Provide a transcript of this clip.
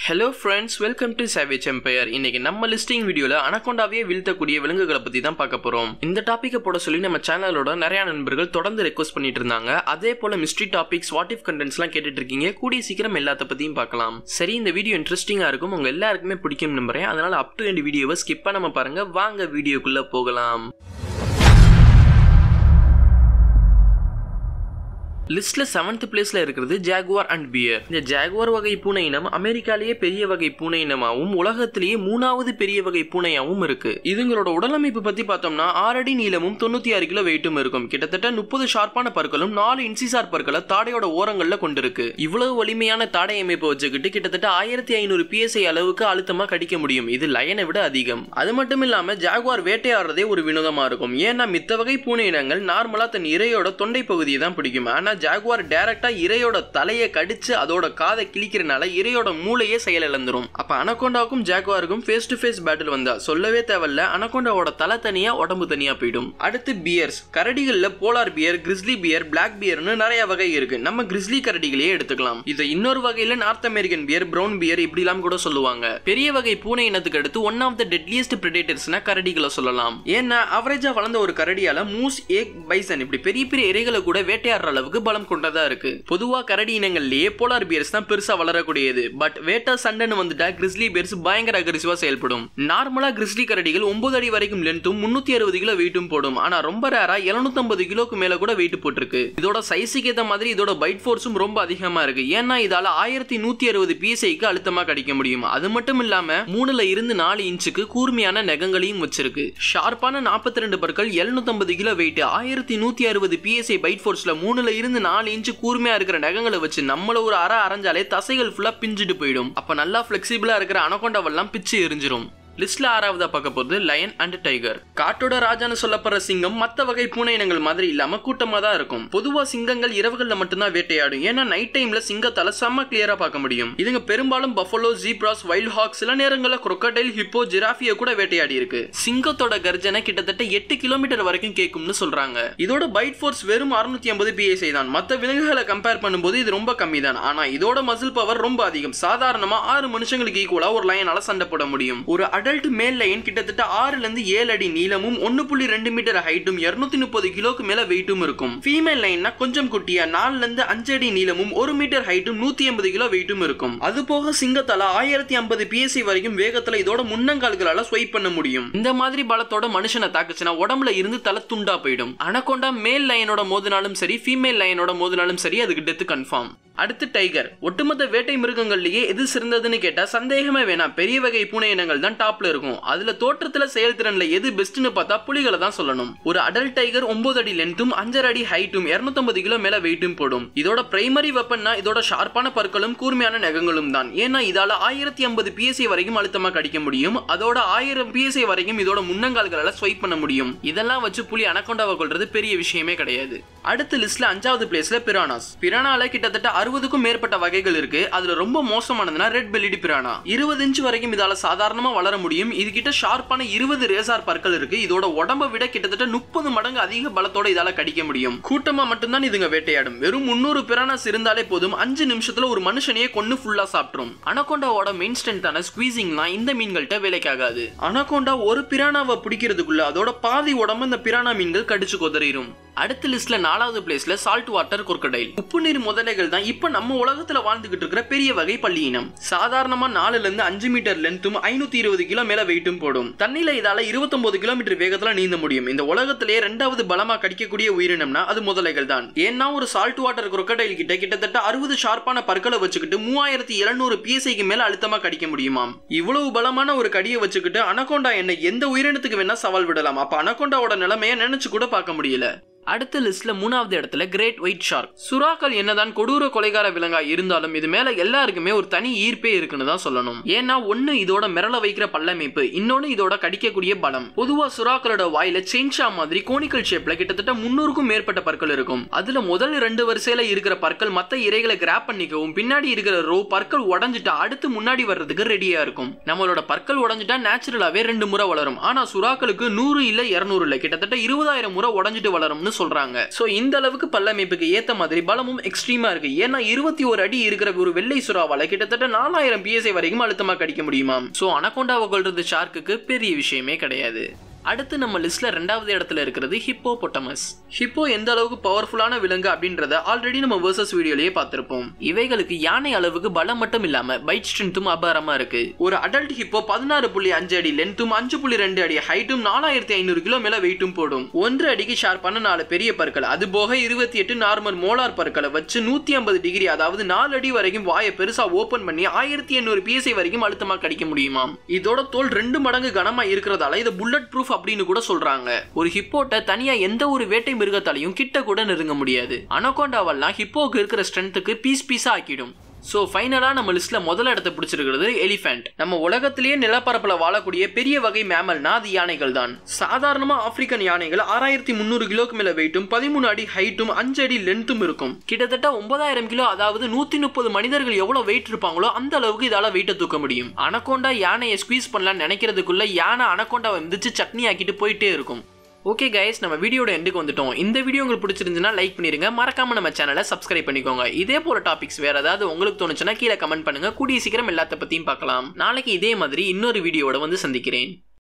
hello friends welcome to savage empire இன்னைக்கு நம்ம listing வீடியோல அனகொண்டாவே வீழ்த்தக்கூடிய விலங்குகளை பத்தி தான் பார்க்க போறோம் இந்த டாப்பிக்கை போட சொல்லி நம்ம சேனலோட நிறைய நண்பர்கள் தொடர்ந்து ரெக்வஸ்ட் பண்ணிட்டு இருந்தாங்க அதே போல மிஸ்ட்ரி டாபிக்ஸ் வாட் இஃப் கண்டென்ட்ஸ்லாம் கேட்டுட்டு இருக்கீங்க கூடிய சீக்கிரம் எல்லாத்த பத்தியும் பார்க்கலாம் சரி இந்த வீடியோ இன்ட்ரெஸ்டிங்கா இருக்கும் உங்க எல்லாருக்குமே பிடிக்கும் நம்புறேன் அதனால அப் டு எண்ட் வீடியோவை ஸ்கிப் பண்ணாம பாருங்க வாங்க வீடியோக்குள்ள போகலாம் லிஸ்ட்ல செவன்த் பிளேஸ்ல இருக்கிறது ஜாகுவார் அண்ட் பியர் இந்த ஜாகுவார் வகை பூனை இனம் அமெரிக்காலேயே பெரிய வகை பூனை இனமாவும் உலகத்திலேயே மூணாவது பெரிய வகை பூனையாவும் இருக்கு இதுங்களோட உடலமைப்பு பத்தி பார்த்தோம்னா ஆறு அடி நீளமும் தொண்ணூத்தி ஆறு கிலோ வெயிட்டும் இருக்கும் கிட்டத்தட்ட முப்பது ஷார்ப்பான பற்களும் நாலு இன்சிசார் பற்களை தாடையோட ஓரங்கள்ல கொண்டிருக்கு இவ்வளவு வலிமையான தாடை அமைப்பை வச்சுக்கிட்டு கிட்டத்தட்ட ஆயிரத்தி ஐநூறு பிஎஸ்ஐ அளவுக்கு அழுத்தமா கடிக்க முடியும் இது லயனை விட அதிகம் அது மட்டும் இல்லாம ஜாகுவார் வேட்டையாடுறதே ஒரு வினோதமா இருக்கும் ஏன்னா மித்த வகை பூனை இனங்கள் நார்மலா தன் இரையோட தொண்டை பகுதியை தான் பிடிக்கும் ஆனா ஜாகுவார் டைரக்டா இரையோட தலையை கடிச்சு அதோட காதை கிழிக்கிறனால இரையோட மூளையே செயலிழந்துரும் அப்ப அனகொண்டாவுக்கும் ஜாகுவாருக்கும் ஃபேஸ் டு ஃபேஸ் பேட்டில் வந்தா சொல்லவே தேவையில்ல அனகொண்டாவோட தலை தனியா உடம்பு தனியா போயிடும் அடுத்து பியர்ஸ் கரடிகள்ல polar bear grizzly bear black பியர்னு நிறைய வகை இருக்கு நம்ம கிறிஸ்லி கரடிகளையே எடுத்துக்கலாம் இதை இன்னொரு வகையில North American bear brown bear இப்படிலாம் கூட சொல்லுவாங்க பெரிய வகை பூனை இனத்துக்கு அடுத்து ஒன் ஆஃப் த டெட்லியஸ்ட் பிரெடேட்டர்ஸ்னா கரடிகளை சொல்லலாம் ஏன்னா அவரேஜா வளர்ந்த ஒரு கரடியால மூஸ் ஏக் பைசன் இப்படி பெரிய பெரிய இறைகளை கூட வேட்டையாடுற அளவுக்கு பலம் கொண்டதா இருக்கு பொதுவா கரடி இனங்கள்லயே போலார் பியர்ஸ் தான் பெருசா வளரக்கூடியது பட் வேட்டா சண்டைன்னு வந்துட்டா கிறிஸ்லி பியர்ஸ் பயங்கர அக்ரெசிவா செயல்படும் நார்மலா கிறிஸ்லி கரடிகள் ஒன்பது அடி வரைக்கும் லென்த்தும் முன்னூத்தி அறுபது கிலோ வெயிட்டும் போடும் ஆனா ரொம்ப ரேரா எழுநூத்தம்பது கிலோக்கு மேல கூட வெயிட் போட்டிருக்கு இதோட சைஸுக்கு ஏத்த மாதிரி இதோட பைட் ஃபோர்ஸும் ரொம்ப அதிகமா இருக்கு ஏன்னா இதால ஆயிரத்தி நூத்தி அறுபது பிஎஸ்ஐக்கு அழுத்தமா கடிக்க முடியும் அது மட்டும் இல்லாம மூணுல இருந்து நாலு இன்ச்சுக்கு கூர்மையான நகங்களையும் வச்சிருக்கு ஷார்ப்பான நாற்பத்தி ரெண்டு பற்கள் எழுநூத்தம்பது கிலோ வெயிட் ஆயிரத்தி நூத்தி அறுபது பிஎஸ்ஐ பைட் ஃபோர்ஸ்ல மூணுல இருந்து நாலு இன்ச்சு கூர்மையா இருக்கிற நகங்களை வச்சு நம்மள ஒரு அரை அரைஞ்சாலே தசைகள் ஃபுல்லா பிஞ்சிட்டு போயிடும் அப்ப நல்லா பிளெக்சிபிளா இருக்கிற அனகொண்டாவெல்லாம் பிச்சு எரிஞ்சிரும் லிஸ்ட்ல ஆறாவதா பார்க்க போறது லயன் அண்ட் டைகர் காட்டோட ராஜான்னு சொல்லப்படுற சிங்கம் மத்த வகை பூனை இனங்கள் மாதிரி இல்லாம கூட்டமா தான் இருக்கும் பொதுவா சிங்கங்கள் இரவுகள்ல மட்டும்தான் வேட்டையாடும் ஏன்னா நைட் டைம்ல சிங்கத்தால செம்ம கிளியரா பார்க்க முடியும் இதுங்க பெரும்பாலும் பஃபலோ ஜீப்ராஸ் வைல்ட் ஹாக் சில நேரங்களில் crocodile ஹிப்போ ஜிராஃபிய கூட வேட்டையாடி இருக்கு சிங்கத்தோட கர்ஜனை கிட்டத்தட்ட எட்டு கிலோமீட்டர் வரைக்கும் கேட்கும்னு சொல்றாங்க இதோட பைட் ஃபோர்ஸ் வெறும் அறுநூத்தி ஐம்பது பிஎஸ்ஐ தான் மத்த விலங்குகளை கம்பேர் பண்ணும்போது இது ரொம்ப கம்மி தான் ஆனா இதோட மசில் பவர் ரொம்ப அதிகம் சாதாரணமா ஆறு மனுஷங்களுக்கு ஈக்குவலா ஒரு லைனால சண்டை போட முடியும் ஒரு அடல்ட் மேல் லைன் கிட்டத்தட்ட ஆறுல இருந்து ஏழு அடி நீளமும் ஒன்னு புள்ளி ரெண்டு மீட்டர் ஹைட்டும் இருநூத்தி முப்பது கிலோக்கு மேல வெயிட்டும் இருக்கும் ஃபீமேல் லைன்னா கொஞ்சம் குட்டியா நாலுல இருந்து அஞ்சு அடி நீளமும் ஒரு மீட்டர் ஹைட்டும் நூத்தி எண்பது கிலோ வெயிட்டும் இருக்கும் அது போக சிங்கத்தால ஆயிரத்தி ஐம்பது பிஎஸ்சி வரைக்கும் வேகத்துல இதோட முன்னங்கால்களால ஸ்வைப் பண்ண முடியும் இந்த மாதிரி பலத்தோட மனுஷனை தாக்குச்சுன்னா உடம்புல இருந்து தலை துண்டா போயிடும் அனகொண்டா மேல் லைனோட மோதினாலும் சரி ஃபீமேல் லைனோட மோதினாலும் சரி அதுக்கு டெத்து கன்ஃபார்ம் அடுத்து டைகர் ஒட்டுமொத்த வேட்டை மிருகங்கள்லயே எது சிறந்ததுன்னு கேட்டா சந்தேகமே வேணாம் பெரிய வகை பூனை இனங்கள் தான் டாப்ல இருக்கும் அதுல தோற்றத்துல செயல்திறன்ல எது பெஸ்ட்னு பார்த்தா புலிகளை தான் சொல்லணும் ஒரு அடல்ட் டைகர் ஒன்பது அடி லென்த்தும் அஞ்சரை அடி ஹைட்டும் இருநூத்தம்பது கிலோ மேல வெயிட்டும் போடும் இதோட பிரைமரி வெப்பன்னா இதோட ஷார்ப்பான பற்களும் கூர்மையான நகங்களும் தான் ஏன்னா இதால ஆயிரத்தி ஐம்பது பிஎஸ்ஐ வரைக்கும் அழுத்தமா கடிக்க முடியும் அதோட ஆயிரம் பிஎஸ்ஐ வரைக்கும் இதோட முன்னங்கால்களால ஸ்வைப் பண்ண முடியும் இதெல்லாம் வச்சு புலி அனகொண்டாவை கொள்றது பெரிய விஷயமே கிடையாது அடுத்த லிஸ்ட்ல அஞ்சாவது பிளேஸ்ல பிரானாஸ் பிரானால கிட்டத்தட்ட அறுபதுக்கும் மேற்பட்ட வகைகள் இருக்கு அதுல ரொம்ப மோசமானதுன்னா ரெட் பெல்லிடி பிரானா இருபது இன்ச் வரைக்கும் இதால சாதாரணமா வளர முடியும் இது கிட்ட ஷார்ப்பான இருபது ரேசார் பற்கள் இருக்கு இதோட உடம்ப விட கிட்டத்தட்ட முப்பது மடங்கு அதிக பலத்தோட இதால கடிக்க முடியும் கூட்டமா மட்டும்தான் இதுங்க வேட்டையாடும் வெறும் முன்னூறு பிரானாஸ் இருந்தாலே போதும் அஞ்சு நிமிஷத்துல ஒரு மனுஷனையே கொன்னு ஃபுல்லா சாப்பிட்டுரும் அனகொண்டாவோட மெயின் ஸ்ட்ரென்த்தான ஸ்குவீசிங்லாம் இந்த மீன்கள்கிட்ட வேலைக்காகாது அனகொண்டா ஒரு பிரானாவை பிடிக்கிறதுக்குள்ள அதோட பாதி உடம்பு இந்த பிரானா மீன்கள் கடிச்சு கொதறிடும் அடுத்த லிஸ்ட்ல நாலாவது பிளேஸ்ல சால்ட் வாட்டர் கொர்க்கடைல் உப்பு நீர் முதலைகள் தான் இப்ப நம்ம உலகத்துல வாழ்ந்துகிட்டு இருக்கிற பெரிய வகை பள்ளி இனம் சாதாரணமா நாலுல இருந்து அஞ்சு மீட்டர் லென்த்தும் ஐநூத்தி இருபது கிலோ மேல வெயிட்டும் போடும் தண்ணியில இதால இருபத்தொன்பது கிலோமீட்டர் வேகத்துல நீந்த முடியும் இந்த உலகத்திலேயே ரெண்டாவது பலமா கடிக்கக்கூடிய உயிரினம்னா அது முதலைகள் தான் ஏன்னா ஒரு சால்ட் வாட்டர் கொர்க்கடைல் கிட்ட கிட்டத்தட்ட அறுபது ஷார்ப்பான பற்களை வச்சுக்கிட்டு மூவாயிரத்தி எழுநூறு பிஎஸ்ஐக்கு மேல அழுத்தமா கடிக்க முடியுமாம் இவ்வளவு பலமான ஒரு கடியை வச்சுக்கிட்டு அனகொண்டா என்ன எந்த உயிரினத்துக்கு வேணா சவால் விடலாம் அப்ப அனகொண்டாவோட நிலைமையை நினைச்சு கூட பார்க்க முடியல அடுத்த லிஸ்ட்ல மூணாவது இடத்துல கிரேட் ஒயிட் ஷார்க் சுறாக்கள் என்னதான் கொடூர கொலைகார விலங்கா இருந்தாலும் இது மேல எல்லாருக்குமே ஒரு தனி ஈர்ப்பே இருக்குன்னு தான் சொல்லணும் ஏன்னா ஒண்ணு இதோட மிரள வைக்கிற பல்லமைப்பு இன்னொன்னு இதோட கடிக்கக்கூடிய பலம் பொதுவா சுறாக்களோட வாயில செயின்ஷா மாதிரி கோனிக்கல் ஷேப்ல கிட்டத்தட்ட முன்னூறுக்கும் மேற்பட்ட பற்கள் இருக்கும் அதுல முதல் ரெண்டு வரிசையில இருக்கிற பற்கள் மத்த இறைகளை கிராப் பண்ணிக்கவும் பின்னாடி இருக்கிற ரோ பற்கள் உடஞ்சிட்டா அடுத்து முன்னாடி வர்றதுக்கு ரெடியா இருக்கும் நம்மளோட பற்கள் உடஞ்சிட்டா நேச்சுரலாவே ரெண்டு முறை வளரும் ஆனா சுறாக்களுக்கு நூறு இல்ல இருநூறு இல்ல கிட்டத்தட்ட இருபதாயிரம் முறை உடஞ்சிட்டு வளரும்னு சொல்றாங்க சோ இந்த அளவுக்கு பல்லமைப்புக்கு ஏத்த மாதிரி பலமும் எக்ஸ்ட்ரீமா இருக்கு ஏன்னா இருபத்தி ஒரு அடி இருக்கிற ஒரு வெள்ளை சுறாவால கிட்டத்தட்ட நாலாயிரம் பிஎஸ்ஐ வரைக்கும் அழுத்தமா கடிக்க முடியுமா சோ அனகொண்டாவை கொள்றது ஷார்க்குக்கு பெரிய விஷயமே கிடையாது அடுத்து நம்ம லிஸ்ட்ல ரெண்டாவது இடத்துல இருக்கிறது ஹிப்போ பொட்டமஸ் ஹிப்போ எந்த அளவுக்கு பவர்ஃபுல்லான விலங்கு அப்படின்றத ஆல்ரெடி நம்ம வேர்சஸ் வீடியோலயே பார்த்திருப்போம் இவைகளுக்கு யானை அளவுக்கு பலம் மட்டும் இல்லாம பைட் ஸ்ட்ரென்த்தும் அபாரமா இருக்கு ஒரு அடல்ட் ஹிப்போ பதினாறு புள்ளி அஞ்சு அடி லென்த்தும் அஞ்சு புள்ளி ரெண்டு அடி ஹைட்டும் நாலாயிரத்தி ஐநூறு கிலோ மேல வெயிட்டும் போடும் ஒன்று அடிக்கு ஷார்ப்பான நாலு பெரிய பற்கள் அது போக இருபத்தி எட்டு நார்மல் மோலார் பற்களை வச்சு நூத்தி ஐம்பது டிகிரி அதாவது நாலு அடி வரைக்கும் வாயை பெருசா ஓபன் பண்ணி ஆயிரத்தி எண்ணூறு பிஎஸ்ஐ வரைக்கும் அழுத்தமா கடிக்க முடியுமாம் இதோட தோல் ரெண்டு மடங்கு கனமா இருக்கிறதால இது புல்லட் ப்ரூஃப் அப்படின்னு கூட சொல்றாங்க ஒரு ஹிப்போட்ட தனியா எந்த ஒரு வேட்டை மிருகத்தாலையும் கிட்ட கூட நெருங்க முடியாது அனகோண்டாவெல்லாம் ஹிப்போக்கு இருக்கிற ஸ்ட்ரென்த்துக்கு பீஸ் பீஸா ஆக்கிடும் ஸோ ஃபைனலாக நம்ம லிஸ்ட்ல முதல் இடத்தை பிடிச்சிருக்கிறது எலிஃபென்ட் நம்ம உலகத்திலேயே நிலப்பரப்பில் வாழக்கூடிய பெரிய வகை மேமல்னா அது யானைகள் தான் சாதாரணமாக ஆப்பிரிக்கன் யானைகள் ஆறாயிரத்தி முந்நூறு கிலோக்கு மேல வெயிட்டும் பதிமூணு அடி ஹைட்டும் அஞ்சு அடி லென்த்தும் இருக்கும் கிட்டத்தட்ட ஒன்பதாயிரம் கிலோ அதாவது நூத்தி முப்பது மனிதர்கள் எவ்வளவு வெயிட் இருப்பாங்களோ அந்த அளவுக்கு இதால வெயிட்டை தூக்க முடியும் அனகோண்டா யானையை ஸ்குவீஸ் பண்ணலாம்னு நினைக்கிறதுக்குள்ள யானை அனகோண்டாவை மிதிச்சு சட்னி ஆக்கிட்டு போயிட்டே இருக்கும் ஓகே கைஸ் நம்ம வீடியோட எண்டுக்கு வந்துட்டோம் இந்த வீடியோ உங்களுக்கு பிடிச்சிருந்துச்சுன்னா லைக் பண்ணிருங்க மறக்காம நம்ம சேனலை சப்ஸ்கிரைப் பண்ணிக்கோங்க இதே போல டாபிக்ஸ் வேற ஏதாவது உங்களுக்கு தோணுச்சுன்னா கீழே கமெண்ட் பண்ணுங்க கூடிய சீக்கிரம் எல்லாத்த பத்தியும் பார்க்கலாம் நாளைக்கு இதே மாதிரி இன்னொரு வீடியோட வந்து சந்திக்கிறேன்